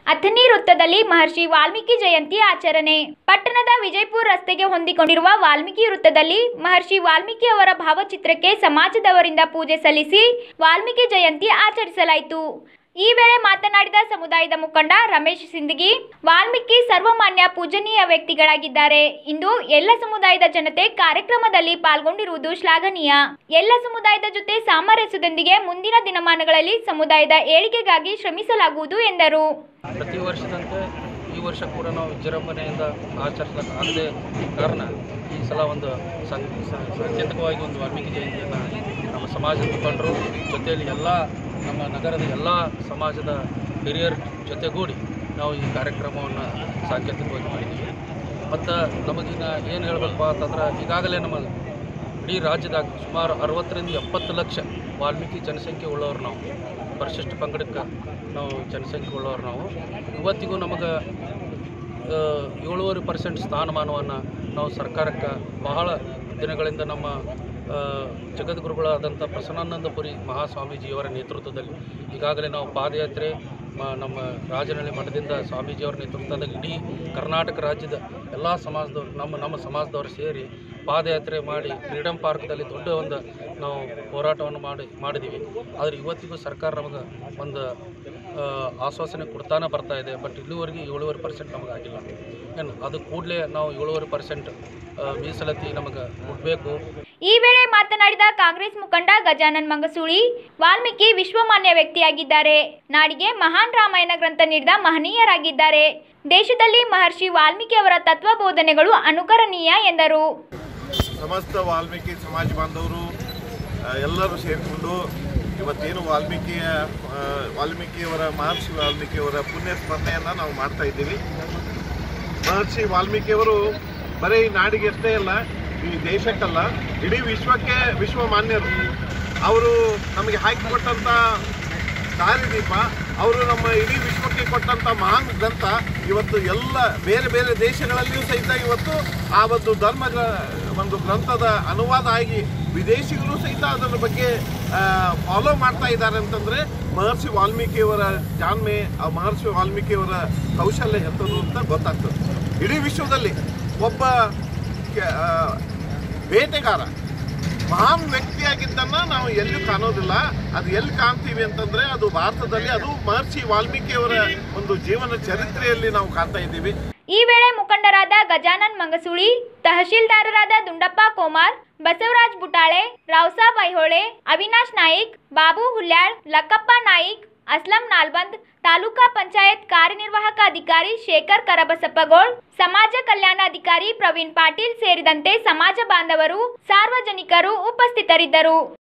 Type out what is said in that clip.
ಅಥಣಿ ವೃತ್ತದಲ್ಲಿ ಮಹರ್ಷಿ ವಾಲ್ಮೀಕಿ ಜಯಂತಿ ಆಚರಣೆ ಪಟ್ಟಣದ ವಿಜಯಪುರ ರಸ್ತೆಗೆ ಹೊಂದಿಕೊಂಡಿರುವ ವಾಲ್ಮೀಕಿ ವೃತ್ತದಲ್ಲಿ ಮಹರ್ಷಿ ವಾಲ್ಮೀಕಿ ಅವರ ಭಾವಚಿತ್ರಕ್ಕೆ ಸಮಾಜದವರಿಂದ ಪೂಜೆ ಸಲ್ಲಿಸಿ ವಾಲ್ಮೀಕಿ ಜಯಂತಿ ಆಚರಿಸಲಾಯಿತು ಈ ವೇಳೆ ಮಾತನಾಡಿದ ಸಮುದಾಯದ ಮುಖಂಡ ರಮೇಶ್ ಸಿಂದಗಿ ವಾಲ್ಮೀಕಿ ಸರ್ವಮಾನ್ಯ ಪೂಜನೀಯ ವ್ಯಕ್ತಿಗಳಾಗಿದ್ದಾರೆ ಇಂದು ಎಲ್ಲ ಸಮುದಾಯದ ಜನತೆ ಕಾರ್ಯಕ್ರಮದಲ್ಲಿ ಪಾಲ್ಗೊಂಡಿರುವುದು ಶ್ಲಾಘನೀಯ ಎಲ್ಲ ಸಮುದಾಯದ ಜೊತೆ ಸಾಮರಸ್ಯದೊಂದಿಗೆ ಮುಂದಿನ ದಿನಮಾನಗಳಲ್ಲಿ ಸಮುದಾಯದ ಏಳಿಗೆಗಾಗಿ ಶ್ರಮಿಸಲಾಗುವುದು ಎಂದರು ಪ್ರತಿ ವರ್ಷದಂತೆ ಈ ವರ್ಷ ಕೂಡ ನಾವು ವಿಜೃಂಭಣೆಯಿಂದ ಆಚರಿಸಲಿಕ್ಕೆ ಆಗದೆ ಕಾರಣ ಈ ಸಲ ಒಂದು ಸಂ- ಸ- ಸಾಂಕೇತಿಕವಾಗಿ ಒಂದು ವಾಲ್ಮೀಕಿ ಜಯಂತಿಯನ್ನು ನಮ್ಮ ಸಮಾಜದ ಮುಖಂಡರು ಜೊತೆಯಲ್ಲಿ ಎಲ್ಲ ನಮ್ಮ ನಗರದ ಎಲ್ಲ ಸಮಾಜದ ಹಿರಿಯರ ಜೊತೆಗೂಡಿ ನಾವು ಈ ಕಾರ್ಯಕ್ರಮವನ್ನು ಸಾಂಕೇತಿಕವಾಗಿ ಮಾಡಿದ್ದೀವಿ ಮತ್ತು ನಮಗಿನ್ನ ಏನು ಹೇಳಬೇಕಪ್ಪ ಅಂತಂದ್ರೆ ಈಗಾಗಲೇ ನಮ್ಮ ಇಡೀ ರಾಜ್ಯದಾಗ ಸುಮಾರು ಅರವತ್ತರಿಂದ ಎಪ್ಪತ್ತು ಲಕ್ಷ ವಾಲ್ಮೀಕಿ ಜನಸಂಖ್ಯೆ ಉಳ್ಳವ್ರು ನಾವು ಪರಿಶಿಷ್ಟ ಪಂಗಡಕ್ಕೆ ನಾವು ಜನಸಂಖ್ಯೆ ಉಳ್ಳವ್ರು ನಾವು ಇವತ್ತಿಗೂ ನಮಗೆ ಏಳುವರೆ ಪರ್ಸೆಂಟ್ ಸ್ಥಾನಮಾನವನ್ನು ನಾವು ಸರ್ಕಾರಕ್ಕೆ ಬಹಳ ದಿನಗಳಿಂದ ನಮ್ಮ ಆ, ಜಗದ್ಗುರುಗಳಾದಂಥ ಪ್ರಸನ್ನಾನಂದಪುರಿ ಮಹಾಸ್ವಾಮೀಜಿಯವರ ನೇತೃತ್ವದಲ್ಲಿ ಈಗಾಗಲೇ ನಾವು ಪಾದಯಾತ್ರೆ ಮ- ನಮ್ಮ ರಾಜನಹಳ್ಳಿ ಮಠದಿಂದ ಸ್ವಾಮೀಜಿಯವರ ನೇತೃತ್ವದಲ್ಲಿ ಇಡೀ ಕರ್ನಾಟಕ ರಾಜ್ಯದ ಎಲ್ಲ ಸಮಾಜದವ್ರು ನಮ್ಮ ನಮ್ಮ ಸಮಾಜದವರು ಸೇರಿ ಪಾದಯಾತ್ರೆ ಮಾಡಿ ಫ್ರೀಡಮ್ ಪಾರ್ಕ್ದಲ್ಲಿ ದೊಡ್ಡ ಒಂದು ನಾವು ಹೋರಾಟವನ್ನು ಮಾಡಿ ಮಾಡಿದ್ದೀವಿ ಆದರೆ ಇವತ್ತಿಗೂ ಸರ್ಕಾರ ನಮಗೆ ಒಂದು ಆ, ಆಶ್ವಾಸನೆ ಕೊಡ್ತಾನೆ ಬರ್ತಾ ಇದೆ ಬಟ್ ಇಲ್ಲಿವರೆಗೆ ಏಳುವರೆ ಪರ್ಸೆಂಟ್ ನಮಗೆ ಆಗಿಲ್ಲ ಏನು ಅದು ಕೂಡಲೇ ನಾವು ಏಳುವರೆ ಪರ್ಸೆಂಟ್ ಮೀಸಲಾತಿ ನಮಗೆ ಕೊಡಬೇಕು ಈ ವೇಳೆ ಮಾತನಾಡಿದ ಕಾಂಗ್ರೆಸ್ ಮುಖಂಡ ಗಜಾನನ್ ಮಂಗಸೂಳಿ ವಾಲ್ಮೀಕಿ ವಿಶ್ವಮಾನ್ಯ ವ್ಯಕ್ತಿಯಾಗಿದ್ದಾರೆ ನಾಡಿಗೆ ಮಹಾನ್ ರಾಮಾಯಣ ಗ್ರಂಥ ನೀಡಿದ ಮಹನೀಯರಾಗಿದ್ದಾರೆ ದೇಶದಲ್ಲಿ ಮಹರ್ಷಿ ವಾಲ್ಮೀಕಿ ಅವರ ತತ್ವ ಬೋಧನೆಗಳು ಅನುಕರಣೀಯ ಎಂದರು ಸಮಸ್ತ ವಾಲ್ಮೀಕಿ ಸಮಾಜ ಬಾಂಧವರು ಆ, ಎಲ್ಲರೂ ಸೇರಿಕೊಂಡು ಇವತ್ತೇನು ವಾಲ್ಮೀಕಿಯ ಆ, ವಾಲ್ಮೀಕಿಯವರ ಮಹರ್ಷಿ ವಾಲ್ಮೀಕಿಯವರ ಪುಣ್ಯ ಸ್ಮರಣೆಯನ್ನು ನಾವು ಮಾಡ್ತಾ ಇದ್ದೀವಿ ಮಹರ್ಷಿ ವಾಲ್ಮೀಕಿಯವರು ಬರೀ ಈ ನಾಡಿಗೆ ಅಷ್ಟೇ ಅಲ್ಲ ಈ ದೇಶಕ್ಕಲ್ಲ ಇಡೀ ವಿಶ್ವಕ್ಕೆ ವಿಶ್ವಮಾನ್ಯರು ಅವರು ನಮಗೆ ಹಾಕಿಕೊಟ್ಟಂಥ ದಾರಿದೀಪ ಅವರು ನಮ್ಮ ಇಡೀ ವಿಶ್ವಕ್ಕೆ ಕೊಟ್ಟಂಥ ಮಹಾನ್ ಗ್ರಂಥ ಇವತ್ತು ಎಲ್ಲ ಬೇರೆ ಬೇರೆ ದೇಶಗಳಲ್ಲಿಯೂ ಸಹಿತ ಇವತ್ತು ಆ ಒಂದು ಧರ್ಮದ ಒಂದು ಗ್ರಂಥದ ಅನುವಾದ ಆಗಿ ವಿದೇಶಿಗರು ಸಹಿತ ಅದರ ಬಗ್ಗೆ ಫಾಲೋ ಮಾಡ್ತಾ ಇದ್ದಾರೆ ಅಂತಂದರೆ ಮಹರ್ಷಿ ವಾಲ್ಮೀಕಿಯವರ ಜಾಣ್ಮೆ ಆ ಮಹರ್ಷಿ ವಾಲ್ಮೀಕಿಯವರ ಕೌಶಲ್ಯ ಎಂಥದ್ದು ಅಂತ ಗೊತ್ತಾಗ್ತದೆ ಇಡೀ ವಿಶ್ವದಲ್ಲಿ ಒಬ್ಬ ಕೆ- ಆ, ಬೇಟೆಗಾರ ಮಹಾನ್ ವ್ಯಕ್ತಿಯಾಗಿದ್ದನ್ನ ನಾವು ಎಲ್ಲೂ ಕಾಣೋದಿಲ್ಲ ಅದು ಎಲ್ಲಿ ಕಾಣ್ತೀವಿ ಅಂತಂದ್ರೆ ಅದು ಭಾರತದಲ್ಲಿ ಅದು ಮಹರ್ಷಿ ವಾಲ್ಮೀಕಿಯವರ ಒಂದು ಜೀವನ ಚರಿತ್ರೆಯಲ್ಲಿ ನಾವು ಕಾಣ್ತಾ ಇದ್ದೀವಿ ಈ ವೇಳೆ ಮುಖಂಡರಾದ ಗಜಾನನ್ ಮಂಗಸೂಳಿ ತಹಶೀಲ್ದಾರರಾದ ದುಂಡಪ್ಪ ಕೋಮಾರ್ ಬಸವರಾಜ್ ಬುಟಾಳೆ ರಾವ್ಸಾಬ್ ಐಹೊಳೆ ಅವಿನಾಶ್ ನಾಯಿಕ್ ಬಾಬು ಹುಲ್ಯಾಳ್ ಲಕ್ಕಪ್ಪ ನಾಯಿಕ್ ಅಸ್ಲಂ ನಾಲ್ಬಂದ್ ತಾಲೂಕಾ ಪಂಚಾಯತ್ ಕಾರ್ಯನಿರ್ವಾಹಕ ಅಧಿಕಾರಿ ಶೇಖರ್ ಕರಬಸಪ್ಪಗೋಳ್ ಸಮಾಜ ಕಲ್ಯಾಣ ಅಧಿಕಾರಿ ಪ್ರವೀಣ್ ಪಾಟೀಲ್ ಸೇರಿದಂತೆ ಸಮಾಜ ಬಾಂಧವರು ಸಾರ್ವಜನಿಕರು ಉಪಸ್ಥಿತರಿದ್ದರು